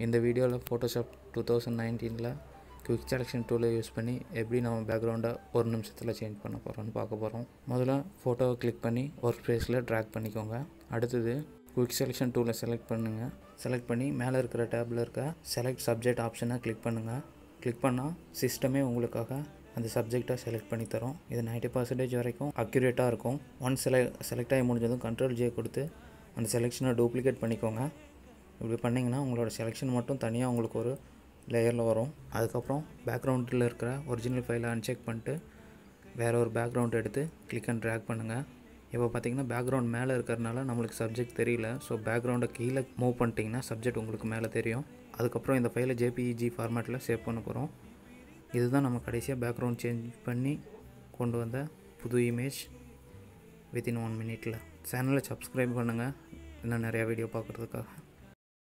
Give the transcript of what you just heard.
இந்த வீடியோவில் Photoshop two thousand நைன்டீனில் குவிக் செலெக்ஷன் டூலை யூஸ் பண்ணி எப்படி நம்ம பேக்ரவுண்டை ஒரு நிமிஷத்தில் சேஞ்ச் பண்ண போகிறோம்னு பார்க்க போகிறோம் முதல்ல ஃபோட்டோவை கிளிக் பண்ணி ஒர்க் ஸ்பேஸில் ட்ராக் பண்ணிக்கோங்க அடுத்தது குவிக் செலெக்ஷன் டூலை செலக்ட் பண்ணுங்கள் செலக்ட் பண்ணி மேலே இருக்கிற டேப்பில் இருக்க செலக்ட் சப்ஜெக்ட் ஆப்ஷனை கிளிக் பண்ணுங்கள் கிளிக் பண்ணால் சிஸ்டமே உங்களுக்காக அந்த சப்ஜெக்டை செலக்ட் பண்ணி தரும் இது 90% பர்சன்டேஜ் வரைக்கும் அக்யூரேட்டாக இருக்கும் ஒன் செல செலக்ட் ஆகி முடிஞ்சதும் கண்ட்ரோல் ஜே கொடுத்து அந்த செலெக்ஷனை டூப்ளிகேட் பண்ணிக்கோங்க இப்படி பண்ணிங்கன்னா உங்களோட செலெக்ஷன் மட்டும் தனியாக உங்களுக்கு ஒரு லேயரில் வரும் அதுக்கப்புறம் பேக்ரவுண்டில் இருக்கிற ஒரிஜினல் ஃபைலை அன்செக் பண்ணிட்டு வேறு ஒரு பேக்ரவுண்ட் எடுத்து கிளிக் அண்ட் ட்ராக் பண்ணுங்கள் இப்போ பார்த்தீங்கன்னா பேக்ரவுண்ட் மேலே இருக்கிறனால நம்மளுக்கு சப்ஜெக்ட் தெரியல ஸோ பேக்ரவுண்டை கீழே மூவ் பண்ணிட்டீங்கன்னா சப்ஜெக்ட் உங்களுக்கு மேலே தெரியும் அதுக்கப்புறம் இந்த ஃபைலை ஜேபிஇஜி ஃபார்மேட்டில் சேவ் பண்ண போகிறோம் இதுதான் நம்ம கடைசியாக பேக்ரவுண்ட் சேஞ்ச் பண்ணி கொண்டு வந்த புது இமேஜ் வித்தின் ஒன் மினிட்டில் சேனலை சப்ஸ்கிரைப் பண்ணுங்கள் இன்னும் நிறையா வீடியோ பார்க்குறதுக்காக